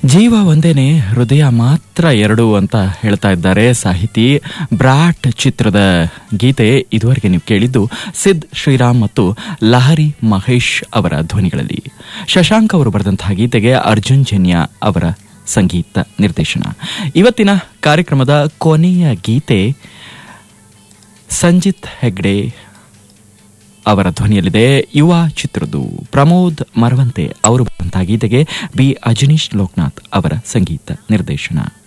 ಜೀವ ಒಂದೇನೆ ಹೃದಯ ಮಾತ್ರ ಎರಡು ಅಂತ ಹೇಳ್ತಾ ಇದ್ದಾರೆ ಸಾಹಿತಿ ಬ್ರಾಟ್ ಚಿತ್ರದ ಗೀತೆ ಇದುವರೆಗೆ ನೀವು ಕೇಳಿದ್ದು ಸಿದ್ ಶ್ರೀರಾಮ್ ಮತ್ತು ಲಹರಿ ಮಹೇಶ್ ಅವರ ಧ್ವನಿಗಳಲ್ಲಿ ಶಶಾಂಕ್ ಅವರು ಬರೆದಂತಹ ಗೀತೆಗೆ ಅರ್ಜುನ್ ಜನ್ಯ ಅವರ ಸಂಗೀತ ನಿರ್ದೇಶನ ಇವತ್ತಿನ ಕಾರ್ಯಕ್ರಮದ ಕೊನೆಯ ಗೀತೆ ಸಂಜಿತ್ ಹೆಗ್ಡೆ ಅವರ ಧ್ವನಿಯಲ್ಲಿದೆ ಯುವ ಚಿತ್ರದ್ದು ಪ್ರಮೋದ್ ಮರವಂತೆ ಅವರು ಬರೆದಂತಹ ಗೀತೆಗೆ ಬಿ ಅಜನೀಶ್ ಲೋಕನಾಥ್ ಅವರ ಸಂಗೀತ ನಿರ್ದೇಶನ